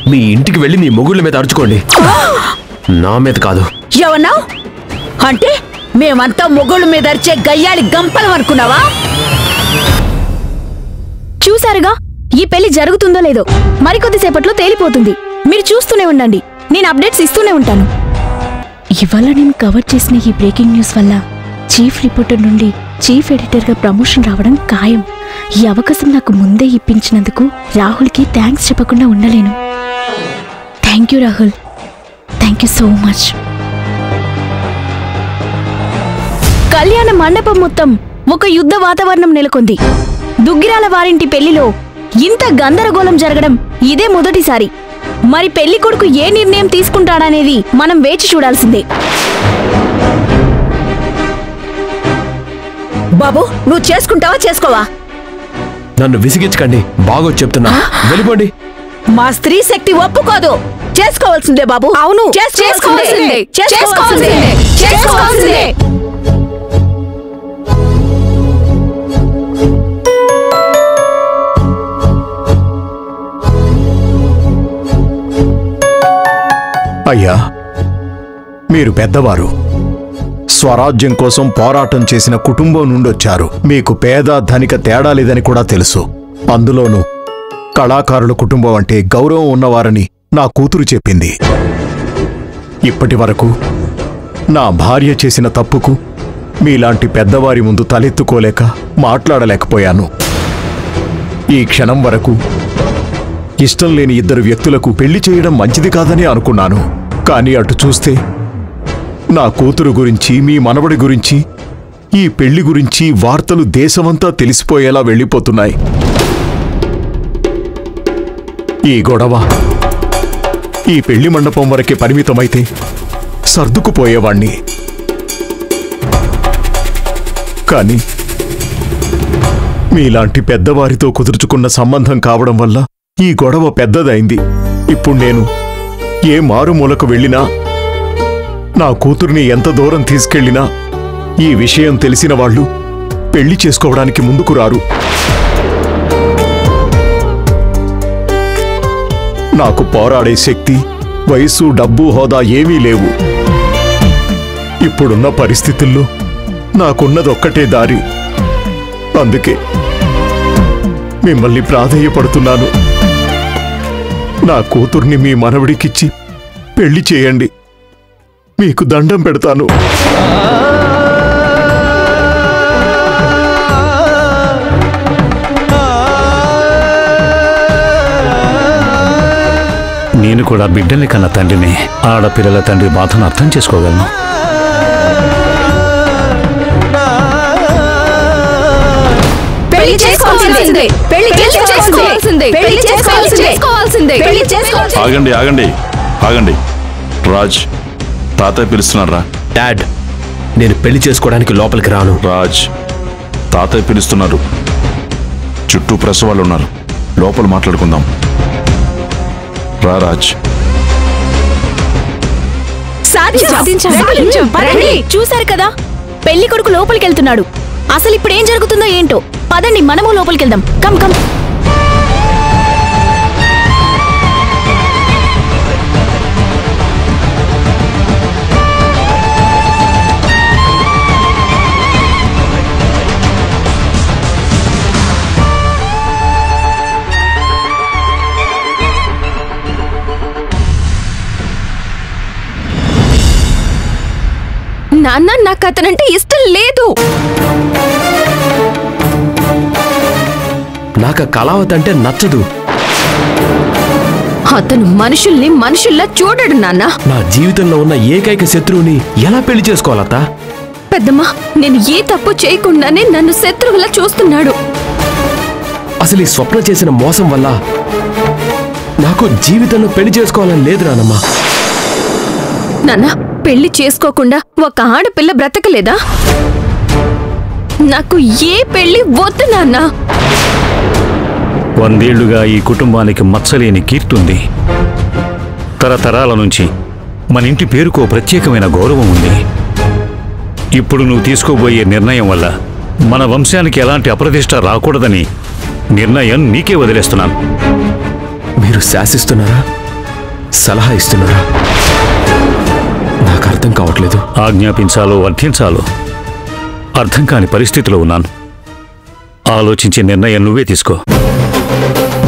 మీ ఇంటికి వెళ్ళి మీ మొగుళ్ళ మీద అరుచుకోండి నా మీద కాదు ఏమన్నావు అంటే మేమంతా మొగుళ్ళ మీద అరిచే గయ్యాళి గంపలం అనుకున్నావా చూసారుగా ఈ పెళ్లి జరుగుతుందో లేదో మరికొద్దిసేపట్లో తేలిపోతుంది మీరు చూస్తూనే ఉండండి నేను అప్డేట్స్ ఇస్తూనే ఉంటాను ఇవాళ నేను కవర్ చేసిన ఈ బ్రేకింగ్ న్యూస్ వల్ల చీఫ్ రిపోర్టర్ నుండి చీఫ్ ఎడిటర్గా ప్రమోషన్ రావడం ఖాయం ఈ అవకాశం నాకు ముందే ఇప్పించినందుకు రాహుల్కి థ్యాంక్స్ చెప్పకుండా ఉండలేను thank you Rahul thank you so much కళ్యాణ మండపం మొత్తం ఒక యుద్ధ వాతావరణం నెలకొంది దుగ్గిరాల వారింటి పెళ్లిలో ఇంత గందరగోళం జరగడం ఇదే మొదటిసారి మరి పెళ్లి కొడుకు ఏ నిర్ణయం తీసుకుంటాడనేది మనం వేచి చూడాల్సిందే బాబు నువ్వు చేసుకుంటావా చేసుకోవా నన్ను విసిగించకండి బాగోచ్చు చెప్తున్నా వెళ్ళిపోండి మా స్త్రీ శక్తి ఒప్పుకోదు చేసుకోవాల్సిందే బాబు అవును, చేసుకోవాల్సిందే చేసుకోవాల్సిందే, చేసుకోవాల్సిందే, చేసుకోవాల్సిందే. అయ్యా మీరు పెద్దవారు స్వరాజ్యం కోసం పోరాటం చేసిన కుటుంబం నుండి వచ్చారు మీకు పేద ధనిక తేడా లేదని కూడా తెలుసు అందులోనూ కళాకారుల కుటుంబం అంటే గౌరవం ఉన్నవారని నా కూతురు చెప్పింది ఇప్పటి వరకు నా భార్య చేసిన తప్పుకు మీలాంటి పెద్దవారి ముందు తలెత్తుకోలేక మాట్లాడలేకపోయాను ఈ క్షణం వరకు ఇష్టం లేని ఇద్దరు వ్యక్తులకు పెళ్లి చేయడం మంచిది కాదని అనుకున్నాను కానీ అటు చూస్తే నా కూతురు గురించి మీ మనవడి గురించి ఈ పెళ్లి గురించి వార్తలు దేశమంతా తెలిసిపోయేలా వెళ్ళిపోతున్నాయి ఈ గొడవ ఈ పెళ్లి మండపం వరకే పరిమితమైతే సర్దుకుపోయేవాణ్ణి కానీ మీలాంటి పెద్దవారితో కుదుర్చుకున్న సంబంధం కావడం వల్ల ఈ గొడవ పెద్దదైంది ఇప్పుడు నేను ఏ మారుమూలకు వెళ్ళినా నా కూతుర్ని ఎంత దూరం తీసుకెళ్ళినా ఈ విషయం తెలిసిన వాళ్ళు పెళ్లి చేసుకోవడానికి ముందుకు రారు నాకు పోరాడే శక్తి వయసు డబ్బు హోదా ఏమీ లేవు ఇప్పుడున్న పరిస్థితుల్లో నాకున్నదొక్కటే దారి అందుకే మిమ్మల్ని ప్రాధేయపడుతున్నాను నా కూతుర్ని మీ మనవడికిచ్చి పెళ్లి చేయండి మీకు దండం పెడతాను నేను కూడా బిడ్డల్ని కన్న తండ్రిని ఆడపిల్లల తండ్రి బాధను అర్థం చేసుకోగలను పెళ్లి చేసుకోవాల్సిందే పెళ్లి చేసుకోవాల్సిందే పెళ్లి చేసుకోవాల్సిందే పెళ్లి చేసుకోవాల్సిందే ఆగండి ఆగండి ఆగండి రాజ్ తాతయ్య పిలుస్తున్నారా డాడ్ నేను పెళ్లి చేసుకోవడానికి లోపలికి రాను రాజ్ తాతయ్య పిలుస్తున్నారు చుట్టూ ప్రెస్ వాళ్ళు ఉన్నారు లోపల మాట్లాడుకుందాం రా రాజ్ సాధించాం రండి చూశారు కదా పెళ్లి కొడుకు లోపలికి వెళ్తున్నాడు అసలు ఇప్పుడు ఏం జరుగుతుందో ఏంటో పదండి మనము లోపలికి వెళ్దాం కమ్ కమ్ నాన్న నాకు అతనంటే ఇష్టం లేదు నాకు ఆ కళావతి అంటే నచ్చదు అతను మనుషుల్ని మనుషుల్లా చూడడు నాన్న నా జీవితంలో ఉన్న ఏకైక శత్రువుని ఎలా పెళ్లి చేసుకోవాలత్తా పెద్దమ్మా నేను ఏ తప్పు చేయకుండానే నన్ను శత్రువులా చూస్తున్నాడు అసలు ఈ స్వప్న చేసిన మోసం వల్ల నాకు జీవితంలో పెళ్లి చేసుకోవాలని లేదు నానమ్మా నాన్న పెళ్లి చేసుకోకుండా ఒక ఆడపిల్ల బ్రతకలేదా నాకు ఏ పెళ్లి వద్దు నాన్న వందేళ్లుగా ఈ కుటుంబానికి మచ్చలేని కీర్తుంది తరతరాల నుంచి మన ఇంటి పేరుకో ప్రత్యేకమైన గౌరవం ఉంది ఇప్పుడు నువ్వు తీసుకోబోయే నిర్ణయం వల్ల మన వంశానికి ఎలాంటి అప్రతిష్ట రాకూడదని నిర్ణయం నీకే వదిలేస్తున్నాను మీరు శాసిస్తున్నారా సలహా ఇస్తున్నారా నాకు అర్థం కావట్లేదు ఆజ్ఞాపించాలో వర్ధించాలో అర్థం కాని పరిస్థితిలో ఉన్నాను ఆలోచించే నిర్ణయం నువ్వే తీసుకో